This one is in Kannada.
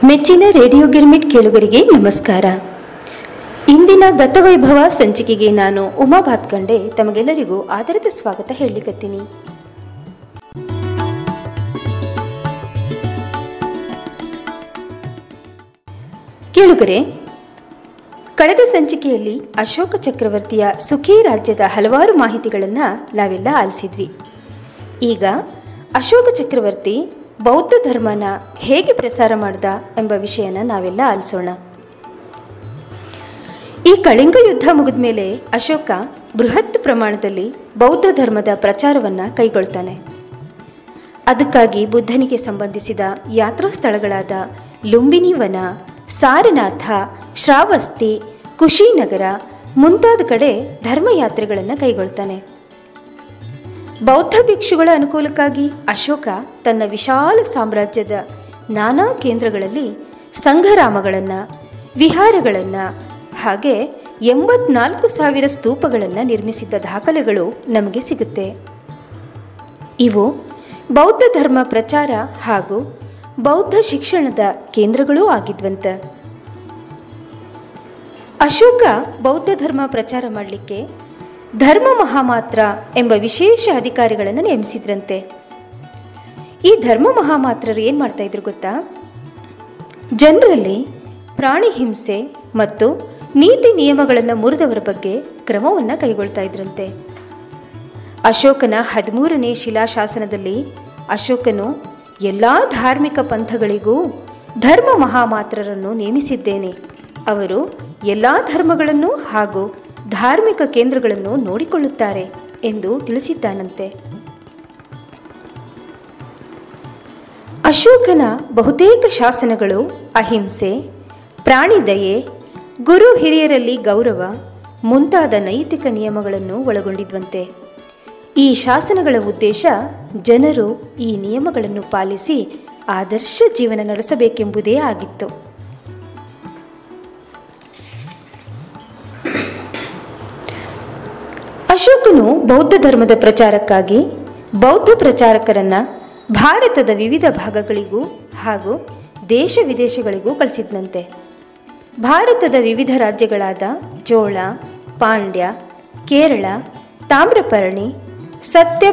ಮೆಚ್ಚಿನ ರೇಡಿಯೋ ಗಿರ್ಮಿಟ್ ಕೇಳುಗರಿಗೆ ನಮಸ್ಕಾರ ಇಂದಿನ ಗತವೈಭವ ಸಂಚಿಕೆಗೆ ನಾನು ಉಮಾ ಭಾತ್ಕಂಡೆ ತಮಗೆಲ್ಲರಿಗೂ ಆದರದ ಸ್ವಾಗತ ಹೇಳಲಿಕತ್ತೀನಿ ಕೇಳುಗರೆ ಕಳೆದ ಸಂಚಿಕೆಯಲ್ಲಿ ಅಶೋಕ ಚಕ್ರವರ್ತಿಯ ಸುಖಿ ರಾಜ್ಯದ ಹಲವಾರು ಮಾಹಿತಿಗಳನ್ನು ನಾವೆಲ್ಲ ಆಲಿಸಿದ್ವಿ ಈಗ ಅಶೋಕ ಚಕ್ರವರ್ತಿ ಬೌದ್ಧ ಧರ್ಮನ ಹೇಗೆ ಪ್ರಸಾರ ಮಾಡ್ದ ಎಂಬ ವಿಷಯನ ನಾವೆಲ್ಲ ಆಲಿಸೋಣ ಈ ಕಳಿಂಗ ಯುದ್ಧ ಮುಗಿದ ಮೇಲೆ ಅಶೋಕ ಬೃಹತ್ ಪ್ರಮಾಣದಲ್ಲಿ ಬೌದ್ಧ ಧರ್ಮದ ಪ್ರಚಾರವನ್ನು ಕೈಗೊಳ್ತಾನೆ ಅದಕ್ಕಾಗಿ ಬುದ್ಧನಿಗೆ ಸಂಬಂಧಿಸಿದ ಯಾತ್ರಾ ಸ್ಥಳಗಳಾದ ಲುಂಬಿನಿ ವನ ಸಾರನಾಥ ಶ್ರಾವಸ್ತಿ ಕುಶಿನಗರ ಮುಂತಾದ ಕಡೆ ಧರ್ಮಯಾತ್ರೆಗಳನ್ನು ಕೈಗೊಳ್ತಾನೆ ಬೌದ್ಧ ಭಿಕ್ಷುಗಳ ಅನುಕೂಲಕ್ಕಾಗಿ ಅಶೋಕ ತನ್ನ ವಿಶಾಲ ಸಾಮ್ರಾಜ್ಯದ ನಾನಾ ಕೇಂದ್ರಗಳಲ್ಲಿ ಸಂಘರಾಮಗಳನ್ನು ವಿಹಾರಗಳನ್ನು ಹಾಗೆ ಎಂಬತ್ನಾಲ್ಕು ಸಾವಿರ ಸ್ತೂಪಗಳನ್ನು ನಿರ್ಮಿಸಿದ್ದ ದಾಖಲೆಗಳು ನಮಗೆ ಸಿಗುತ್ತೆ ಇವು ಬೌದ್ಧ ಧರ್ಮ ಪ್ರಚಾರ ಹಾಗೂ ಬೌದ್ಧ ಶಿಕ್ಷಣದ ಕೇಂದ್ರಗಳೂ ಆಗಿದ್ವಂತ ಅಶೋಕ ಬೌದ್ಧ ಧರ್ಮ ಪ್ರಚಾರ ಮಾಡಲಿಕ್ಕೆ ಧರ್ಮ ಮಹಾಮಾತ್ರ ಎಂಬ ವಿಶೇಷ ಅಧಿಕಾರಿಗಳನ್ನು ನೇಮಿಸಿದ್ರಂತೆ ಈ ಧರ್ಮ ಮಹಾಮಾತ್ರರು ಏನು ಮಾಡ್ತಾ ಇದ್ರು ಗೊತ್ತಾ ಜನರಲ್ಲಿ ಪ್ರಾಣಿ ಹಿಂಸೆ ಮತ್ತು ನೀತಿ ನಿಯಮಗಳನ್ನು ಮುರಿದವರ ಬಗ್ಗೆ ಕ್ರಮವನ್ನು ಕೈಗೊಳ್ತಾ ಇದ್ರಂತೆ ಅಶೋಕನ ಹದಿಮೂರನೇ ಶಿಲಾಶಾಸನದಲ್ಲಿ ಅಶೋಕನು ಎಲ್ಲ ಧಾರ್ಮಿಕ ಪಂಥಗಳಿಗೂ ಧರ್ಮ ಮಹಾಮಾತ್ರರನ್ನು ನೇಮಿಸಿದ್ದೇನೆ ಅವರು ಎಲ್ಲ ಧರ್ಮಗಳನ್ನು ಹಾಗೂ ಧಾರ್ಮಿಕ ಕೇಂದ್ರಗಳನ್ನು ನೋಡಿಕೊಳ್ಳುತ್ತಾರೆ ಎಂದು ತಿಳಿಸಿದ್ದಾನಂತೆ ಅಶೋಕನ ಬಹುತೇಕ ಶಾಸನಗಳು ಅಹಿಂಸೆ ಪ್ರಾಣಿದಯೆ ಗುರು ಹಿರಿಯರಲ್ಲಿ ಗೌರವ ಮುಂತಾದ ನೈತಿಕ ನಿಯಮಗಳನ್ನು ಒಳಗೊಂಡಿದ್ವಂತೆ ಈ ಶಾಸನಗಳ ಉದ್ದೇಶ ಜನರು ಈ ನಿಯಮಗಳನ್ನು ಪಾಲಿಸಿ ಆದರ್ಶ ಜೀವನ ನಡೆಸಬೇಕೆಂಬುದೇ ಆಗಿತ್ತು ಅಶೋಕನು ಬೌದ್ಧ ಧರ್ಮದ ಪ್ರಚಾರಕ್ಕಾಗಿ ಬೌದ್ಧ ಪ್ರಚಾರಕರನ್ನ ಭಾರತದ ವಿವಿಧ ಭಾಗಗಳಿಗೂ ಹಾಗೂ ದೇಶ ವಿದೇಶಗಳಿಗೂ ಕಳಿಸಿದ್ನಂತೆ ಭಾರತದ ವಿವಿಧ ರಾಜ್ಯಗಳಾದ ಚೋಳ ಪಾಂಡ್ಯ ಕೇರಳ ತಾಮ್ರಪರ್ಣಿ ಸತ್ಯ